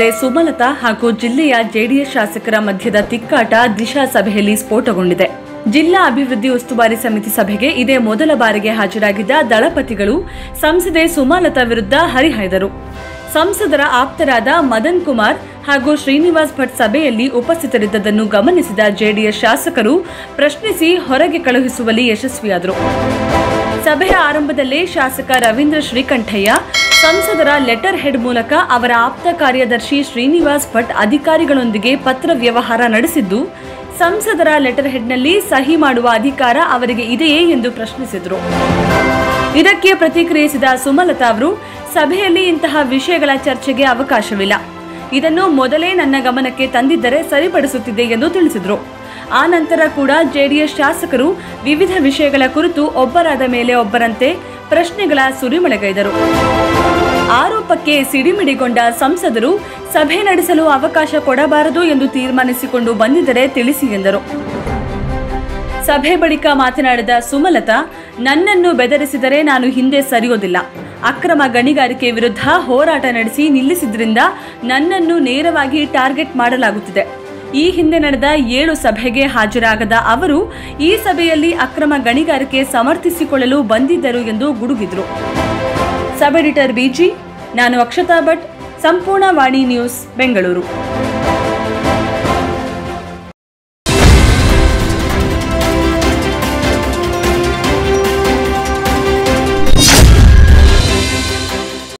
ಸಂಸದೆ ಸುಮಲತಾ ಹಾಗೂ ಜಿಲ್ಲೆಯ ಜೆಡಿಎಸ್ ಶಾಸಕರ ಮಧ್ಯದ ತಿಕ್ಕಾಟ ದಿಶಾ ಸಭೆಯಲ್ಲಿ ಸ್ಫೋಟಗೊಂಡಿದೆ ಜಿಲ್ಲಾ ಅಭಿವೃದ್ಧಿ ಉಸ್ತುವಾರಿ ಸಮಿತಿ ಸಭೆಗೆ ಇದೇ ಮೊದಲ ಬಾರಿಗೆ ಹಾಜರಾಗಿದ್ದ ದಳಪತಿಗಳು ಸಂಸದೆ ಸುಮಲತಾ ವಿರುದ್ಧ ಹರಿಹಾಯ್ದರು ಸಂಸದರ ಆಪ್ತರಾದ ಮದನ್ ಕುಮಾರ್ ಹಾಗೂ ಶ್ರೀನಿವಾಸ್ ಭಟ್ ಸಭೆಯಲ್ಲಿ ಉಪಸ್ಥಿತರಿದ್ದದನ್ನು ಗಮನಿಸಿದ ಜೆಡಿಎಸ್ ಶಾಸಕರು ಪ್ರಶ್ನಿಸಿ ಹೊರಗೆ ಕಳುಹಿಸುವಲ್ಲಿ ಯಶಸ್ವಿಯಾದರು ಸಭೆಯ ಆರಂಭದಲ್ಲೇ ಶಾಸಕ ರವೀಂದ್ರ ಶ್ರೀಕಂಠಯ್ಯ ಸಂಸದರ ಲೆಟರ್ ಹೆಡ್ ಮೂಲಕ ಅವರ ಆಪ್ತ ಕಾರ್ಯದರ್ಶಿ ಶ್ರೀನಿವಾಸ್ ಭಟ್ ಅಧಿಕಾರಿಗಳೊಂದಿಗೆ ಪತ್ರ ವ್ಯವಹಾರ ನಡೆಸಿದ್ದು ಸಂಸದರ ಲೆಟರ್ ಹೆಡ್ನಲ್ಲಿ ಸಹಿ ಮಾಡುವ ಅಧಿಕಾರ ಅವರಿಗೆ ಇದೆಯೇ ಎಂದು ಪ್ರಶ್ನಿಸಿದರು ಇದಕ್ಕೆ ಪ್ರತಿಕ್ರಿಯಿಸಿದ ಸುಮಲತಾ ಅವರು ಸಭೆಯಲ್ಲಿ ಇಂತಹ ವಿಷಯಗಳ ಚರ್ಚೆಗೆ ಅವಕಾಶವಿಲ್ಲ ಇದನ್ನು ಮೊದಲೇ ನನ್ನ ಗಮನಕ್ಕೆ ತಂದಿದ್ದರೆ ಸರಿಪಡಿಸುತ್ತಿದ್ದೆ ಎಂದು ತಿಳಿಸಿದರು ಆ ನಂತರ ಕೂಡ ಜೆಡಿಎಸ್ ಶಾಸಕರು ವಿವಿಧ ವಿಷಯಗಳ ಕುರಿತು ಒಬ್ಬರಾದ ಮೇಲೆ ಒಬ್ಬರಂತೆ ಪ್ರಶ್ನೆಗಳ ಸುರಿಮಳೆಗೈದರು ಆರೋಪಕ್ಕೆ ಸಿಡಿಮಿಡಿಗೊಂಡ ಸಂಸದರು ಸಭೆ ನಡೆಸಲು ಅವಕಾಶ ಕೊಡಬಾರದು ಎಂದು ತೀರ್ಮಾನಿಸಿಕೊಂಡು ಬಂದಿದ್ದರೆ ತಿಳಿಸಿ ಎಂದರು ಸಭೆ ಬಳಿಕ ಮಾತನಾಡಿದ ಸುಮಲತಾ ನನ್ನನ್ನು ಬೆದರಿಸಿದರೆ ನಾನು ಹಿಂದೆ ಸರಿಯೋದಿಲ್ಲ ಅಕ್ರಮ ಗಣಿಗಾರಿಕೆ ವಿರುದ್ಧ ಹೋರಾಟ ನಡೆಸಿ ನಿಲ್ಲಿಸಿದ್ರಿಂದ ನನ್ನನ್ನು ನೇರವಾಗಿ ಟಾರ್ಗೆಟ್ ಮಾಡಲಾಗುತ್ತಿದೆ ಈ ಹಿಂದೆ ನಡೆದ ಏಳು ಸಭೆಗೆ ಹಾಜರಾಗದ ಅವರು ಈ ಸಭೆಯಲ್ಲಿ ಅಕ್ರಮ ಗಣಿಗಾರಿಕೆ ಸಮರ್ಥಿಸಿಕೊಳ್ಳಲು ಬಂದಿದ್ದರು ಎಂದು ಗುಡುಗಿದ್ರು ಸಬ್ ಎಡಿಟರ್ ಬಿಜಿ ನಾನು ಅಕ್ಷತಾ ಭಟ್ ಸಂಪೂರ್ಣ ವಾಣಿ ನ್ಯೂಸ್ ಬೆಂಗಳೂರು